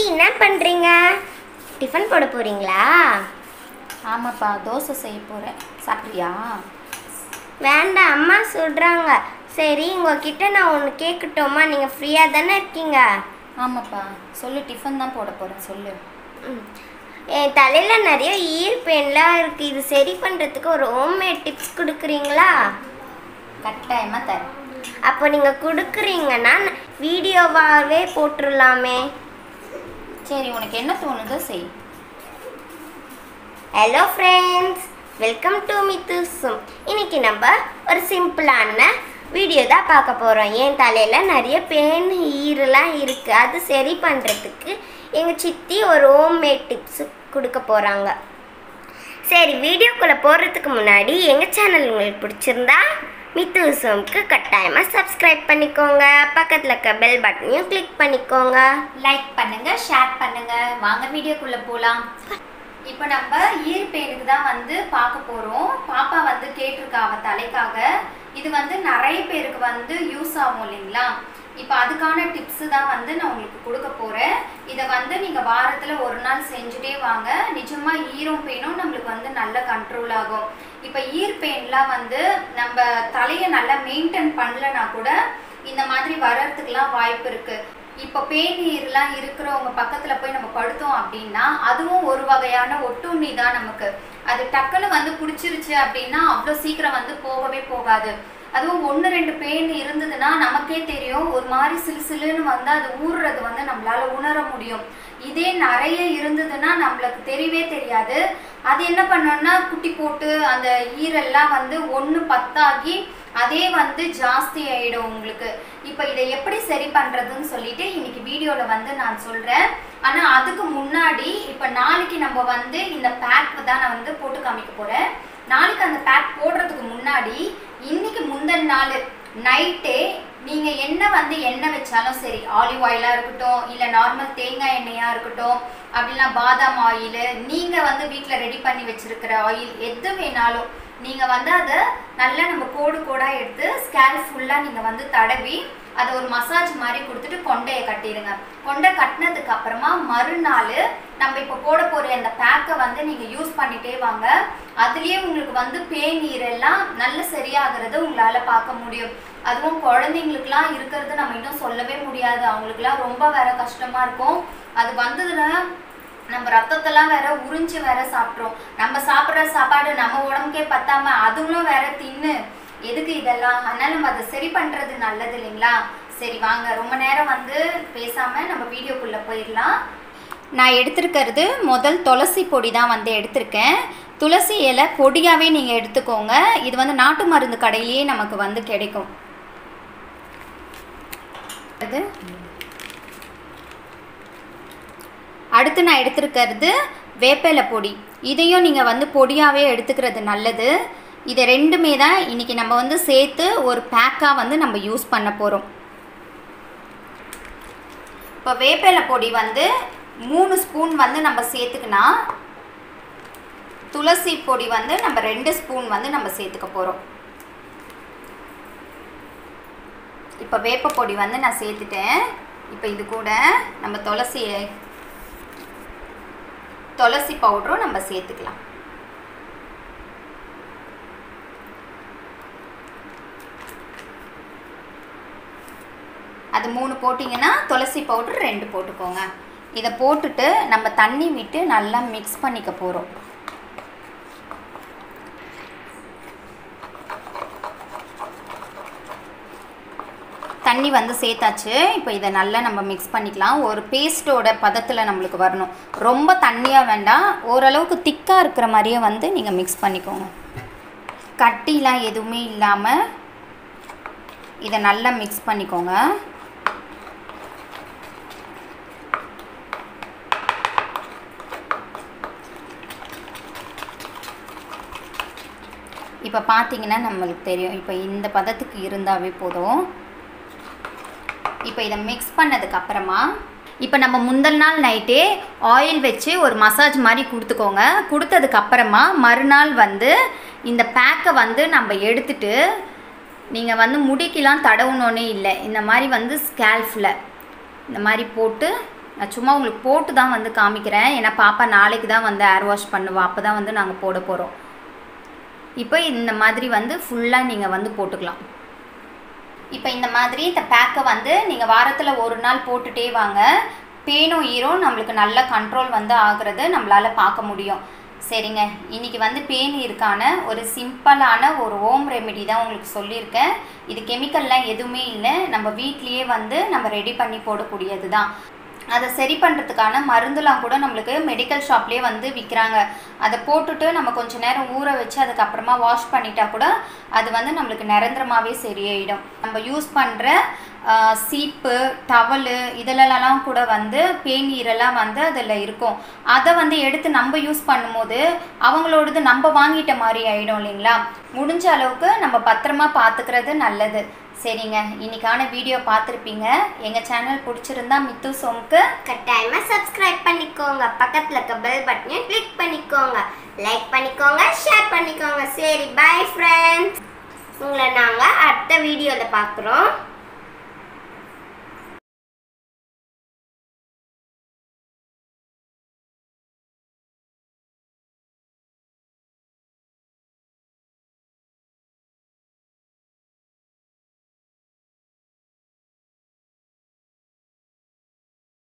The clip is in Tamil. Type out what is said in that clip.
என்ன பண்ணுறீங்க டிஃபன் போட போகிறீங்களா ஆமாப்பா தோசை செய்ய போகிறேன் சாப்பிட்றியா வேண்டாம் அம்மா சொல்கிறாங்க சரி உங்ககிட்ட நான் ஒன்று கேட்கட்டுமா நீங்கள் ஃப்ரீயாக தானே இருக்கீங்க ஆமாப்பா சொல்லு டிஃபன் தான் போட போகிறேன் சொல்லு ம். என் தலையில் நிறைய ஈர் பெயின்லாம் இருக்குது இது சரி பண்ணுறதுக்கு ஒரு ஹோம்மேட் டிப்ஸ் கொடுக்குறீங்களா கட்டாயமாக தரேன் அப்போ நீங்கள் கொடுக்குறீங்கன்னா வீடியோவாகவே போட்டுடலாமே சரி உனக்கு என்ன தோணுதோ செய் ஹலோ ஃப்ரெண்ட்ஸ் வெல்கம் டு மித்துசும் இன்னைக்கு நம்ம ஒரு சிம்பிளான வீடியோ தான் பார்க்க போகிறோம் என் தலையில் நிறைய பேன் ஈரெல்லாம் இருக்குது அது சரி பண்ணுறதுக்கு எங்கள் சித்தி ஒரு ஹோம்மேட் டிப்ஸ் கொடுக்க போகிறாங்க சரி வீடியோக்குள்ளே போகிறதுக்கு முன்னாடி எங்கள் சேனல் உங்களுக்கு பிடிச்சிருந்தா மித்துசம்க்கு கட்டாயமாக சப்ஸ்கிரைப் பண்ணிக்கோங்க பக்கத்தில் இருக்க பெல் பட்டனையும் கிளிக் பண்ணிக்கோங்க லைக் பண்ணுங்க ஷேர் பண்ணுங்க வாங்க வீடியோக்குள்ளே போகலாம் இப்போ நம்ம ஈர் பெயினுக்கு தான் வந்து பார்க்க போகிறோம் பாப்பா வந்து கேட்டிருக்கா அவ தலைக்காக இது வந்து நிறைய பேருக்கு வந்து யூஸ் ஆகும் இல்லைங்களா இப்போ அதுக்கான டிப்ஸு தான் வந்து நான் உங்களுக்கு கொடுக்க போகிறேன் இதை வந்து நீங்கள் வாரத்தில் ஒரு நாள் செஞ்சுட்டே வாங்க நிஜமாக ஈரம் பெயினும் நம்மளுக்கு வந்து நல்ல கண்ட்ரோல் ஆகும் இப்போ ஈர் பெயின்லாம் வந்து நம்ம தலையை நல்லா மெயின்டைன் பண்ணலனா கூட இந்த மாதிரி வர்றதுக்குலாம் வாய்ப்பு இருக்கு இப்போ பேநீர்லாம் இருக்கிறவங்க பக்கத்துல போய் நம்ம படுத்தோம் அப்படின்னா அதுவும் ஒரு வகையான ஒட்டுண்ணி தான் நமக்கு அது டக்குன்னு வந்து பிடிச்சிருச்சு அப்படின்னா அவ்வளோ சீக்கிரம் வந்து போகவே போகாது அதுவும் ஒன்று ரெண்டு பேன் இருந்ததுன்னா நமக்கே தெரியும் ஒரு மாதிரி சிலு சிலுன்னு வந்து அது ஊறுறது வந்து நம்மளால உணர முடியும் இதே நிறைய இருந்ததுன்னா நம்மளுக்கு தெரியவே தெரியாது அது என்ன பண்ணோம்னா குட்டி போட்டு அந்த ஈரெல்லாம் வந்து ஒன்று பத்தாகி அதே வந்து ஜாஸ்தி ஆயிடும் உங்களுக்கு இப்போ இதை எப்படி சரி பண்ணுறதுன்னு சொல்லிட்டு இன்னைக்கு வீடியோவில் வந்து நான் சொல்கிறேன் ஆனால் அதுக்கு முன்னாடி இப்போ நாளைக்கு நம்ம வந்து இந்த பேக் தான் நான் வந்து போட்டு காமிக்க போகிறேன் நாளைக்கு அந்த பேக் போடுறதுக்கு முன்னாடி இன்னைக்கு முந்தின நாள் நைட்டே நீங்கள் என்ன வந்து எண்ணெய் வச்சாலும் சரி ஆலிவ் ஆயிலாக இருக்கட்டும் இல்லை நார்மல் தேங்காய் எண்ணெயாக இருக்கட்டும் அப்படின்னா பாதாம் ஆயில் நீங்கள் வந்து வீட்டில் ரெடி பண்ணி வச்சிருக்கிற ஆயில் எது வேணாலும் நீங்கள் வந்து அதை நல்லா நம்ம கோடு கோடாக எடுத்து ஸ்கேல் ஃபுல்லாக நீங்கள் வந்து தடவி அதை ஒரு மசாஜ் மாதிரி கொடுத்துட்டு கொண்டையை கட்டிடுங்க கொண்டை கட்டினதுக்கு அப்புறமா மறுநாள் நம்ம இப்போ போட போகிற அந்த பேக்கை வந்து நீங்கள் யூஸ் பண்ணிட்டே வாங்க அதுலேயே உங்களுக்கு வந்து பேநீர் எல்லாம் நல்ல சரியாகிறத உங்களால் பார்க்க முடியும் அதுவும் குழந்தைங்களுக்குலாம் இருக்கிறது நம்ம இன்னும் சொல்லவே முடியாது அவங்களுக்குலாம் ரொம்ப வேற கஷ்டமாக இருக்கும் அது வந்ததுன்னா நம்ம ரத்தத்தெல்லாம் வேற உறிஞ்சு வேற சாப்பிட்றோம் நம்ம சாப்பிட்ற சாப்பாடு நம்ம உடம்புக்கே பத்தாம அதுங்களும் வேற தின்னு எதுக்கு இதெல்லாம் அதனால நம்ம அதை சரி பண்றது நல்லது இல்லைங்களா சரி வாங்க ரொம்ப நேரம் வந்து பேசாம நம்ம வீடியோக்குள்ள போயிடலாம் நான் எடுத்திருக்கிறது முதல் துளசி பொடி தான் வந்து எடுத்திருக்கேன் துளசி இலை பொடியாகவே நீங்கள் எடுத்துக்கோங்க இது வந்து நாட்டு மருந்து கடையிலேயே நமக்கு வந்து கிடைக்கும் அது அடுத்து நான் எடுத்திருக்கிறது வேப்பிலை பொடி இதையும் நீங்கள் வந்து பொடியாகவே எடுத்துக்கிறது நல்லது இதை ரெண்டுமே தான் இன்றைக்கி நம்ம வந்து சேர்த்து ஒரு பேக்காக வந்து நம்ம யூஸ் பண்ண போகிறோம் இப்போ வேப்பிலை பொடி வந்து மூணு ஸ்பூன் வந்து நம்ம சேர்த்துக்கினா துளசி பொடி வந்து நம்ம ரெண்டு ஸ்பூன் வந்து நம்ம சேர்த்துக்க போகிறோம் இப்போ வேப்ப பொடி வந்து நான் சேர்த்துட்டேன் இப்போ இது கூட நம்ம துளசி துளசி பவுடரும் நம்ம சேர்த்துக்கலாம் அது மூணு போட்டிங்கன்னா துளசி பவுடர் ரெண்டு போட்டுக்கோங்க இதை போட்டுட்டு நம்ம தண்ணி விட்டு நல்லா மிக்ஸ் பண்ணிக்க போகிறோம் தண்ணி வந்து சேர்த்தாச்சு இப்போ இதை நல்லா நம்ம மிக்ஸ் பண்ணிக்கலாம் ஒரு பேஸ்ட்டோட பதத்தில் நம்மளுக்கு வரணும் ரொம்ப தண்ணியாக வேண்டாம் ஓரளவுக்கு திக்காக இருக்கிற மாதிரியே வந்து நீங்கள் மிக்ஸ் பண்ணிக்கோங்க கட்டிலாம் எதுவுமே இல்லாமல் இதை நல்லா மிக்ஸ் பண்ணிக்கோங்க இப்போ பார்த்தீங்கன்னா நம்மளுக்கு தெரியும் இப்போ இந்த பதத்துக்கு இருந்தாவே போதும் இப்போ இதை மிக்ஸ் பண்ணதுக்கு அப்புறமா இப்போ நம்ம முந்தல் நாள் நைட்டே ஆயில் வச்சு ஒரு மசாஜ் மாதிரி கொடுத்துக்கோங்க கொடுத்ததுக்கு அப்புறமா மறுநாள் வந்து இந்த பேக்கை வந்து நம்ம எடுத்துட்டு நீங்கள் வந்து முடிக்கெலாம் தடவுனோன்னே இல்லை இந்த மாதிரி வந்து ஸ்கேல்ஃபில் இந்த மாதிரி போட்டு நான் சும்மா உங்களுக்கு போட்டு தான் வந்து காமிக்கிறேன் ஏன்னா பாப்பா நாளைக்கு தான் வந்து ஏர் வாஷ் பண்ணுவா அப்போ தான் வந்து நாங்கள் போட போகிறோம் இப்போ இந்த மாதிரி வந்து ஃபுல்லாக நீங்கள் வந்து போட்டுக்கலாம் இப்போ இந்த மாதிரி இந்த பேக்கை வந்து நீங்கள் வாரத்தில் ஒரு நாள் போட்டுட்டே வாங்க பேனும் ஈரும் நம்மளுக்கு நல்ல கண்ட்ரோல் வந்து ஆகுறது நம்மளால் பார்க்க முடியும் சரிங்க இன்னைக்கு வந்து பேன் இருக்கான ஒரு சிம்பிளான ஒரு ஹோம் ரெமெடி தான் உங்களுக்கு சொல்லியிருக்கேன் இது கெமிக்கல்லாம் எதுவுமே இல்லை நம்ம வீட்லேயே வந்து நம்ம ரெடி பண்ணி போடக்கூடியது தான் அதை சரி பண்ணுறதுக்கான மருந்துலாம் கூட நம்மளுக்கு மெடிக்கல் ஷாப்லேயே வந்து விற்கிறாங்க அதை போட்டுட்டு நம்ம கொஞ்ச நேரம் ஊற வச்சு அதுக்கப்புறமா வாஷ் பண்ணிட்டா கூட அது வந்து நம்மளுக்கு நிரந்தரமாகவே சரியாயிடும் நம்ம யூஸ் பண்ணுற சீப்பு டவலு இதிலலாம் கூட வந்து பேநீரெல்லாம் வந்து அதில் இருக்கும் அதை வந்து எடுத்து நம்ம யூஸ் பண்ணும்போது அவங்களோடது நம்ம வாங்கிட்ட மாதிரி ஆகிடும் இல்லைங்களா முடிஞ்ச அளவுக்கு நம்ம பத்திரமா பார்த்துக்கிறது நல்லது சரிங்க இன்னைக்கான வீடியோ பார்த்துருப்பீங்க எங்கள் சேனல் பிடிச்சிருந்தா மித்து சோமுக்கு கட்டாயமா சப்ஸ்கிரைப் பண்ணிக்கோங்க பக்கத்துல இருக்க பெல் பட்டனையும் கிளிக் பண்ணிக்கோங்க லைக் பண்ணிக்கோங்க ஷேர் பண்ணிக்கோங்க சரி பை ஃப்ரெண்ட்ஸ் உங்களை நாங்கள் அடுத்த வீடியோவில் பார்க்குறோம்